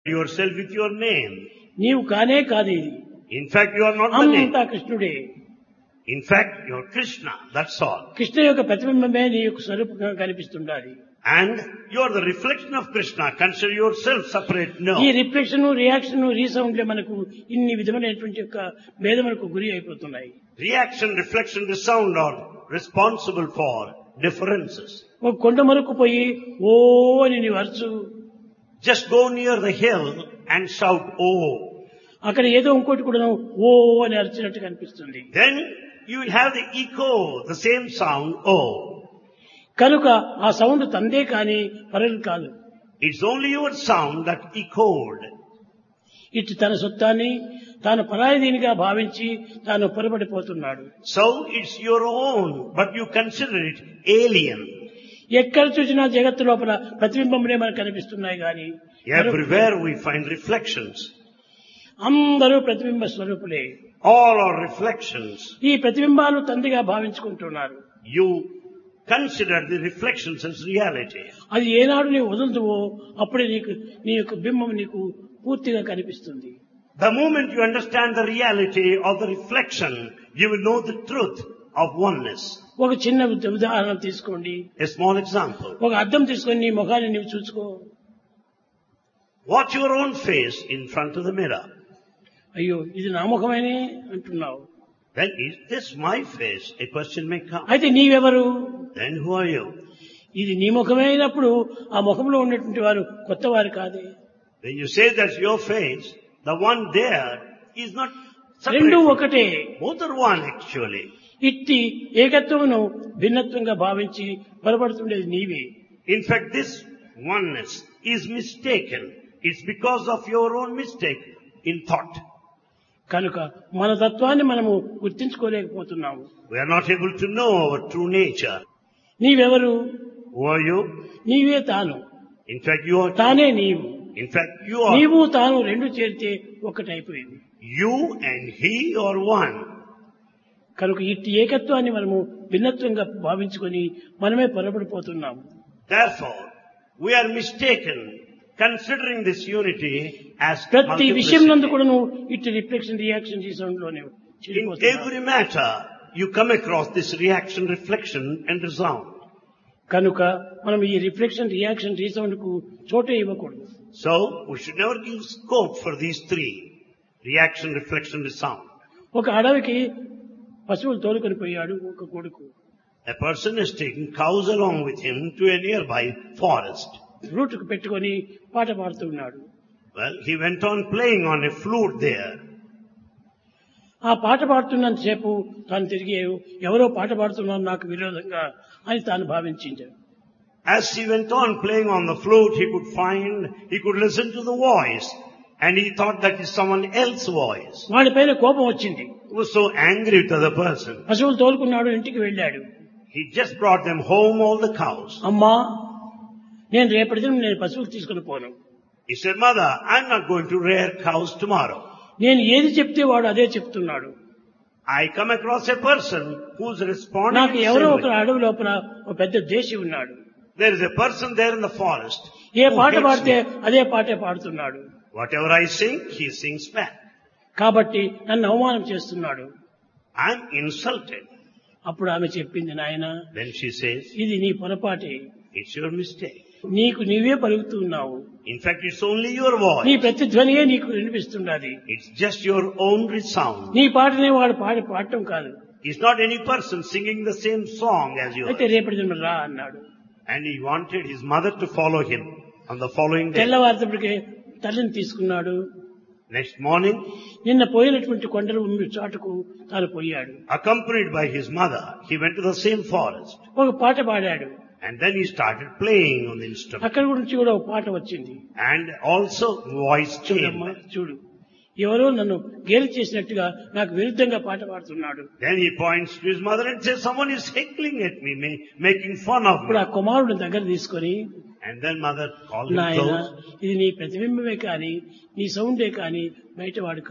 yourself with your name. నీవు కానే కాదు ఇది In fact, you are not the name. అంతా కృష్ణుడే In fact, you're Krishna. That's all. Krishna యొక్క ప్రతిబింబమే నీ యొక్క స్వరూపంగా కనిపిస్తుండాలి And you're the reflection of Krishna. Consider yourself separate. No. ఈ రిఫ్లెక్షన్ రియాక్షన్ రీసౌండ్ మనకు ఇన్ని విధమైనటువంటి యొక్క భేదములకు గురి అయిపోతున్నాయి Reaction, reflection, the sound are responsible for differences. ఒక కొండ మరకు పోయి ఓ అని నీ వరుసు Just go near the hill and shout, oh. అక్కడ ఏదో ఇంకోటి కూడా ఓ అని అరిచినట్టు కనిపిస్తుంది Then you will have the echo, the same sound, oh. కనుక ఆ సౌండ్ తందే కానీ పరలు కాదు It's only your sound that echoed. ఇటు తన సొత్తాన్ని తాను పరాయిదీనిగా భావించి తాను పొరపడిపోతున్నాడు So it's your own, but you consider it alien. ఎక్కడ చూసినా జగత్తు లోపల ప్రతిబింబములే మనకు కనిపిస్తున్నాయి కానీ Everywhere we find reflections. అందరూ ప్రతిబింబ స్వరూపులే All are reflections. ఈ ప్రతిబింబాలు తండ్రిగా భావించుకుంటున్నారు You consider the reflections as reality. అది ఏనాడు నీవు వదులుతువో అప్పుడే నీకు నీ యొక్క బింబం నీకు పూర్తిగా కనిపిస్తుంది The moment you understand the reality of the reflection, you will know the truth of oneness. ఒక చిన్న ఉద- ఉదాహరణ తీసుకోండి A small example. ఒక అద్దం తీసుకొని నీ ముఖాన్ని నీవు చూసుకో Watch your own face in front of the mirror. అయ్యో ఇది నా ముఖమేనే అంటున్నావు Then is this my face? A question may come. అయితే నీవెవరు Then who are you? ఇది నీ ముఖమే అయినప్పుడు ఆ ముఖంలో ఉన్నటువంటి వారు కొత్త వారు కాదే When you say that's your face, the one there is not రెండు separate. ఒకటే Both are one actually. ఇట్టి ఏకత్వమును భిన్నత్వంగా భావించి పొరపడుతుండేది నీవే In fact, this oneness is mistaken. It's because of your own mistake in thought. కనుక మన తత్వాన్ని మనము గుర్తించుకోలేకపోతున్నాము We are not able to know our true nature. నీవెవరు Who are you? నీవే తాను In fact, you are. తానే నీవు In fact, you are. నీవు తాను రెండు చేరితే ఒక్కటైపోయింది You and he are one. కనుక ఇట్టి ఏకత్వాన్ని మనము భిన్నత్వంగా భావించుకొని మనమే పొరపడిపోతున్నాము Therefore, we are mistaken considering this unity as ప్రతి విషయం నందు multiplicity. కూడాను ఇట్టి రిఫ్లెక్షన్ రియాక్షన్ సౌండ్ లోనే In చెడిపోతున్నాము. every matter, you come across this reaction, reflection and resound. కనుక మనం ఈ రిఫ్లెక్షన్ రియాక్షన్ రీసౌండ్ కు చోటే ఇవ్వకూడదు So, we should never give scope for these three. Reaction, reflection, resound. ఒక అడవికి పశువులు తోలుకొని పోయాడు ఒక కొడుకు A person is taking cows along with him to a nearby forest. రూటుకు పెట్టుకొని పాట పాడుతున్నాడు Well, he went on playing on a flute there. ఆ పాట పాడుతున్నంతసేపు తాను తిరిగి ఎవరో పాట పాడుతున్నారు నాకు విరోధంగా అని తాను భావించాడు As he went on playing on the flute, he could find, he could listen to the voice. And he thought that is someone else's voice. వాడిపైన కోపం వచ్చింది He was so angry with the other person. పశువులు తోలుకున్నాడు ఇంటికి వెళ్ళాడు He just brought them home, all the cows. అమ్మా నేను రేపటి దినం నేను పశువులు తీసుకుని పోను He said, Mother, I'm not going to rear cows tomorrow. నేను ఏది చెప్తే వాడు అదే చెప్తున్నాడు I come across a person who's responding. నాకు the ఎవరో same ఒక way. అడవి లోపల ఒక పెద్ద దేశి ఉన్నాడు There is a person there in the forest. A who పాట hates పాడితే me. అదే పాటే పాడుతున్నాడు Whatever I sing, he sings back. కాబట్టి నన్ను అవమానం చేస్తున్నాడు I'm insulted. అప్పుడు ఆమె చెప్పింది నాయన Then she says, ఇది నీ పొరపాటే it's your mistake. నీకు నీవే పలుకుతున్నావు In fact, it's only your నీ voice. ప్రతిధ్వనియే నీకు వినిపిస్తున్నది It's just your own resound. నీ పాటనే వాడు పాడి పాడటం కాదు It's not any person singing the same song as you. అయితే రేపటి దినం రా అన్నాడు And he wanted his mother to follow him on the following day. తెల్లవారితప్పటికే తల్లిని తీసుకున్నాడు Next morning, నిన్న పోయినటువంటి కొండలు ఉన్న చాటుకు తాను పోయాడు accompanied by his mother, he went to the same forest. ఒక పాట పాడాడు And then he started playing on the instrument. అక్కడ గురించి కూడా ఒక పాట వచ్చింది And also voice చూడమ్మా changed. చూడు ఎవరో నన్ను గేలి చేసినట్టుగా నాకు విరుద్ధంగా పాట పాడుతున్నాడు Then he points to his mother and says, someone is heckling at me, ma- making fun of ఇప్పుడు me. ఆ కుమారుడు దగ్గర తీసుకొని And then mother called him నాయన close. ఇది నీ ప్రతిబింబమే కానీ నీ సౌండే కానీ బయటవాడు కాదు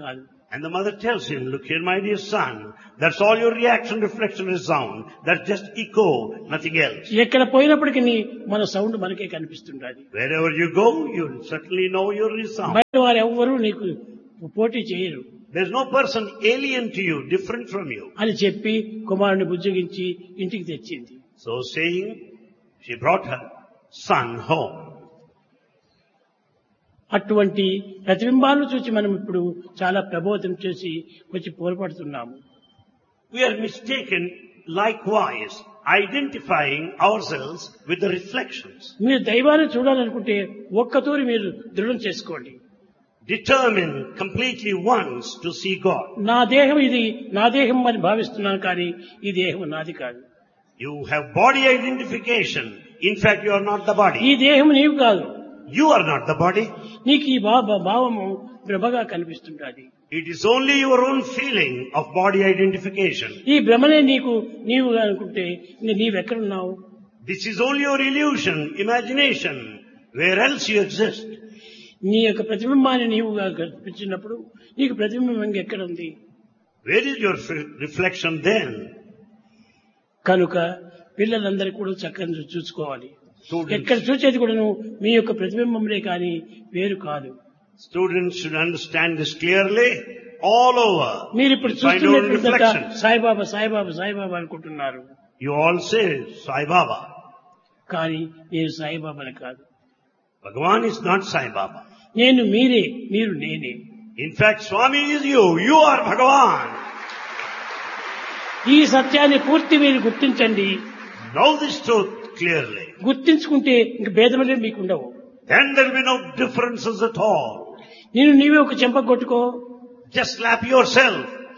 And the mother tells him, look here, my dear son, that's all your reaction, reflection, resound. That's just echo, nothing else. ఎక్కడ పోయినప్పటికీ మన సౌండ్ మనకే కనిపిస్తుండాలి Wherever you go, you'll certainly know your resound. బయట వారు ఎవ్వరూ నీకు పోటీ చేయరు There's no person alien to you, different from you. అని చెప్పి కుమారుని బుజ్జగించి ఇంటికి తెచ్చింది So saying, she brought her son home. అటువంటి ప్రతిబింబాలను చూసి మనం ఇప్పుడు చాలా ప్రబోధం చేసి వచ్చి పోరాడుతున్నాము We are mistaken likewise, identifying ourselves with the reflections. మీరు దైవాన్ని చూడాలనుకుంటే ఒక్కతూరి మీరు దృఢం చేసుకోండి Determine completely once to see God. నా దేహం ఇది నా దేహం అని భావిస్తున్నాను కానీ ఈ దేహం నాది కాదు You have body identification. In fact, you are not the ఈ body. దేహం నీవు కాదు You are not the body. నీకు ఈ భావ భావము భ్రమగా కనిపిస్తుంటాది It is only your own feeling of body identification. ఈ భ్రమనే నీకు నీవు అనుకుంటే ఇంక నీవెక్కడున్నావు This is only your illusion, imagination. Where else you exist? నీ యొక్క ప్రతిబింబాన్ని నీవుగా కనిపించినప్పుడు నీకు ప్రతిబింబం ఎక్కడ ఉంది Where is your f- reflection then? కనుక పిల్లలందరూ కూడా చక్కగా చూసుకోవాలి Students, ఎక్కడ చూసేది కూడాను మీ యొక్క ప్రతిబింబములే కానీ వేరు కాదు students should understand this clearly. All over, మీరు ఇప్పుడు you find your own చూస్తున్నటువంటి reflections. సాయిబాబా సాయిబాబా సాయిబాబా అనుకుంటున్నారు You all say Sai Baba. కానీ నేను సాయిబాబాని కాదు Bhagavan is not Sai Baba. నేను మీరే మీరు నేనే In fact, Swami is you. You are Bhagavan. ఈ సత్యాన్ని పూర్తి మీరు గుర్తించండి Know this truth clearly. గుర్తించుకుంటే ఇంక భేదములే మీకు ఉండవు Then there will be no differences at all. నేను నీవే ఒక చెంప కొట్టుకో Just slap yourself.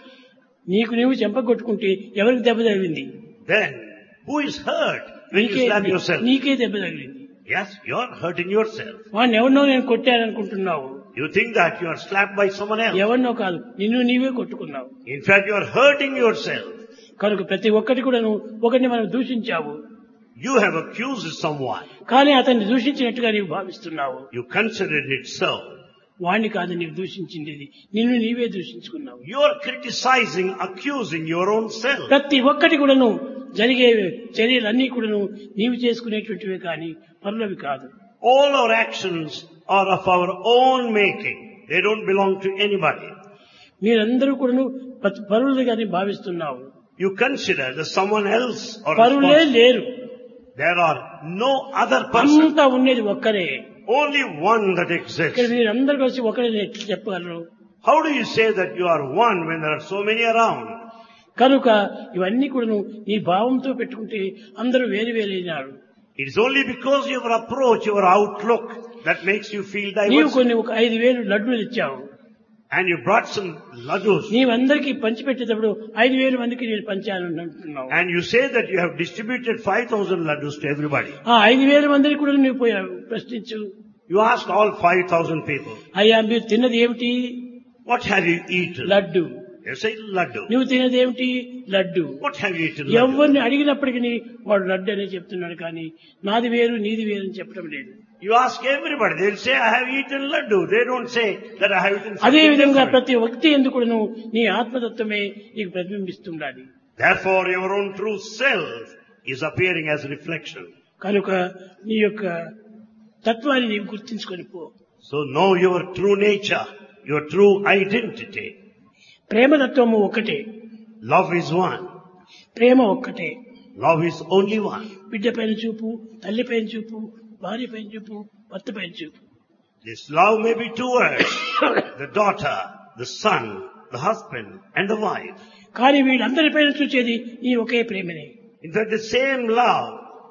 నీకు నీవు చెంప కొట్టుకుంటే ఎవరికి దెబ్బ తగిలింది Then, who is hurt when you నీకే slap yourself? నీకే దెబ్బ తగిలింది Yes, you are hurting yourself. వాడిని ఎవరినో నేను కొట్టాననుకుంటున్నావు You think that you are slapped by someone else. ఎవరినో కాదు నిన్ను నీవే కొట్టుకున్నావు In fact, you are hurting yourself. కనుక ప్రతి ఒక్కటి కూడా నువ్వు ఒకరిని మనం దూషించావు You have accused someone. కానీ అతన్ని దూషించినట్టుగా నీవు భావిస్తున్నావు You considered it so. వాణ్ణి కాదు నీవు దూషించింది నిన్ను నీవే దూషించుకున్నావు You are criticizing, accusing your own self. ప్రతి ఒక్కటి కూడాను జరిగే చర్యలన్నీ కూడాను నీవు చేసుకునేటువంటివే కానీ పనులవి కాదు All our actions are of our own making. They don't belong to anybody. మీరందరూ కూడాను ప- పరులుగానే భావిస్తున్నావు You consider that someone else or పరులే లేరు there are no other person, అంతా ఉండేది ఒక్కరే only one that ఇక్కడ exists. మీరందరూ కలిసి ఒకరే ఎట్లా చెప్పగలరు How do you say that you are one when there are so many around? కనుక ఇవన్నీ కూడాను నీ భావంతో పెట్టుకుంటే అందరూ వేరు వేరైనారు It is only because of your approach, your outlook that makes you feel నీవు diverse. కొన్ని ఒక ఐదు వేలు లడ్డూలు ఇచ్చావు And you brought some laddus. నీవందరికీ పంచిపెట్టేటప్పుడు ఐదు వేల మందికి నేను పంచాలని అంటున్నావు And you say that you have distributed 5,000 laddus to everybody. ఆ ఐదు వేల మందిని కూడా నువ్వు పోయావు ప్రశ్నించు You asked all 5,000 people, అయ్యా మీరు తిన్నది ఏమిటి what have you eaten? Laddu They say laddu. నువ్వు తినది ఏమిటి laddu What have you eaten? Laddu? ఎవరిని అడిగినప్పటికీ వాడు లడ్డు అనే చెప్తున్నాడు కానీ నాది వేరు నీది వేరు అని చెప్పడం లేదు You ask everybody, they'll say, I have eaten laddu. They don't say that I have eaten అదే something విధంగా different. ప్రతి వ్యక్తి ఎందుకు నువ్వు నీ ఆత్మతత్వమే నీకు ప్రతిబింబిస్తుండాలి Therefore, your own true self is appearing as reflection. కనుక నీ యొక్క తత్వాన్ని నీవు గుర్తించుకొని పో So know your true nature, your true identity. ప్రేమతత్వము ఒక్కటే Love is one. ప్రేమ ఒక్కటే Love is only one. బిడ్డ పైన చూపు తల్లి పైన చూపు భార్య పైన చూపు భర్త పైన చూపు This love may be towards the daughter, the son, the husband, and the wife. కానీ వీళ్ళందరి పైన చూసేది ఈ ఒకే ప్రేమనే In fact, the same love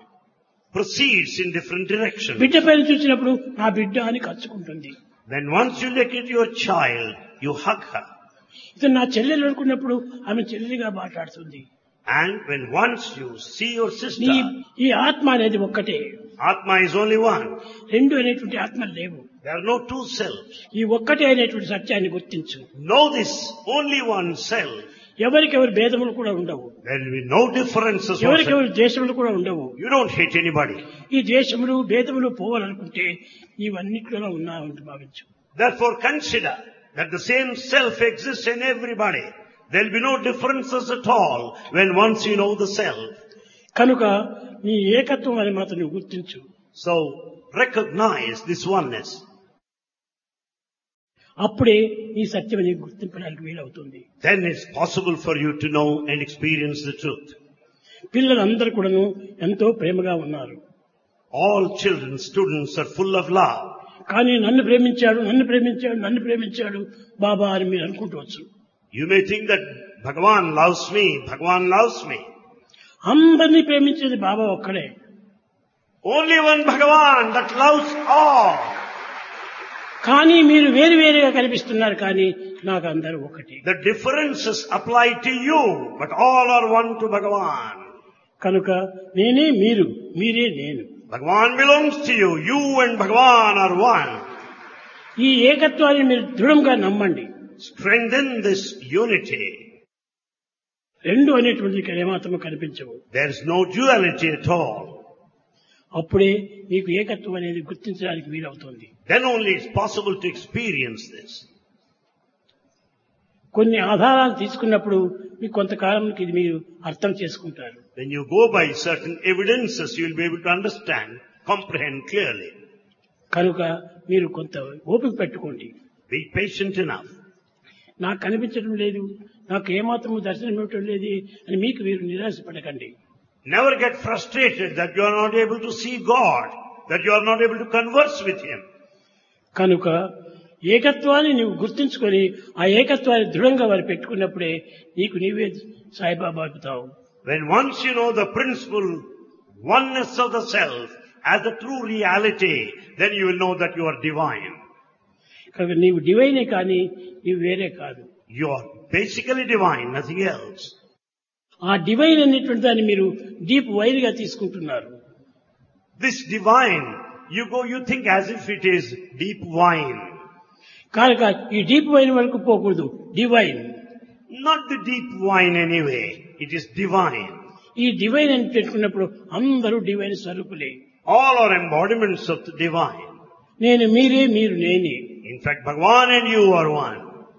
proceeds in different directions. బిడ్డ పైన చూసినప్పుడు నా బిడ్డ అని కలుసుకుంటుంది Then once you look at your child, you hug her. ఇతను నా చెల్లెలు అనుకున్నప్పుడు ఆమె చెల్లెలిగా మాట్లాడుతుంది And when once you see your నీ sister, ఈ ఆత్మ అనేది ఒక్కటే Atma is only one. రెండు అనేటువంటి ఆత్మలు లేవు There are no two selves. ఈ ఒక్కటే అనేటువంటి సత్యాన్ని గుర్తించు Know this, only one self. ఎవరికెవరి భేదములు కూడా ఉండవు There will be no differences. whatsoever. ఎవరికెవరి ద్వేషములు కూడా ఉండవు You don't hate anybody. ఈ ద్వేషములు భేదములు పోవాలనుకుంటే ఇవన్నిట్లో ఉన్నాయని భావించు Therefore consider that the same self exists in everybody. There'll be no differences at all when once you know the self. కనుక నీ ఏకత్వం అని మాత్రం నువ్వు గుర్తించు So recognize this oneness. అప్పుడే ఈ సత్యం నీకు గుర్తింపడానికి వీలవుతుంది Then it's possible for you to know and experience the truth. పిల్లలందరూ కూడాను ఎంతో ప్రేమగా ఉన్నారు All children, students are full of love. కానీ నన్ను ప్రేమించాడు నన్ను ప్రేమించాడు నన్ను ప్రేమించాడు బాబా అని మీరు అనుకుంటవచ్చు You may think that Bhagavan loves me, Bhagavan loves me. అందరినీ ప్రేమించేది బాబా ఒక్కడే Only one Bhagavan that loves all. కానీ మీరు వేరు వేరుగా కనిపిస్తున్నారు కానీ నాకు అందరూ ఒకటి The differences apply to you, but all are one to Bhagavan. కనుక నేనే మీరు మీరే నేను Bhagavan belongs to you. You and Bhagavan are one. ఈ ఏకత్వాన్ని మీరు దృఢంగా నమ్మండి Strengthen this unity. రెండు అనేటువంటిది ఇక్కడ ఏమాత్రము కనిపించవు There is no duality at all. అప్పుడే మీకు ఏకత్వం అనేది గుర్తించడానికి వీలవుతుంది Then only it's possible to experience this. కొన్ని ఆధారాలు తీసుకున్నప్పుడు మీకు కొంతకాలానికి ఇది మీరు అర్థం చేసుకుంటారు When you go by certain evidences, you will be able to understand, comprehend clearly. కనుక మీరు కొంత ఓపిక పెట్టుకోండి Be patient enough. నాకు కనిపించడం లేదు నాకు ఏమాత్రము దర్శనం ఇవ్వటం లేదు అని మీకు మీరు నిరాశపడకండి Never get frustrated that you are not able to see God, that you are not able to converse with Him. కనుక ఏకత్వాన్ని నువ్వు గుర్తించుకొని ఆ ఏకత్వాన్ని దృఢంగా వారు పెట్టుకున్నప్పుడే నీకు నీవే సాయిబాబా అవుతావు When once you know the principle, oneness of the self as the true reality, then you will know that you are divine. కనుక నీవు డివైనే కానీ నీవు వేరే కాదు You are basically divine, nothing else. ఆ డివైన్ అనేటువంటి దాన్ని మీరు డీప్ వైర్ గా తీసుకుంటున్నారు This divine, you go, you think as if it is deep wine. కనుక ఈ డీప్ వైన్ వరకు పోకూడదు divine Not the deep wine anyway. It is divine. ఈ డివైన్ అని పెట్టుకున్నప్పుడు అందరూ డివైన్ స్వరూపులే All are embodiments of the divine. నేను మీరే మీరు నేనే In fact, Bhagavan and you are one.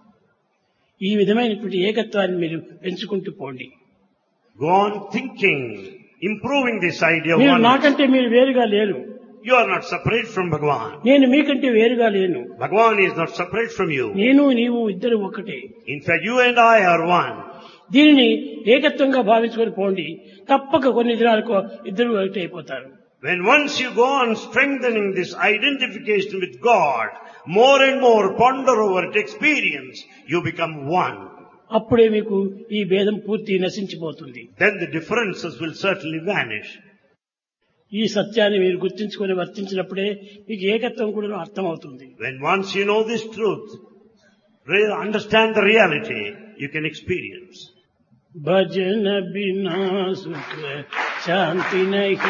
ఈ విధమైనటువంటి ఏకత్వాన్ని మీరు పెంచుకుంటూ పోండి Go on thinking, improving this idea of మీరు oneness. నాకంటే మీరు వేరుగా లేరు You are not separate from Bhagavan. నేను మీకంటే వేరుగా లేను Bhagavan is not separate from you. నేను నీవు ఇద్దరు ఒకటే In fact, you and I are one. దీనిని ఏకత్వంగా భావించుకొని పోండి తప్పక కొన్ని దినాలకు ఇద్దరు ఒకటి అయిపోతారు When once you go on strengthening this identification with God, more and more ponder over it, experience, you become one. అప్పుడే మీకు ఈ భేదం పూర్తి నశించిపోతుంది Then the differences will certainly vanish. ఈ సత్యాన్ని మీరు గుర్తించుకొని వర్తించినప్పుడే మీకు ఏకత్వం కూడా అర్థమవుతుంది When once you know this truth, re- understand the reality, you can experience. భజన బినా సుఖ శాంతి నహి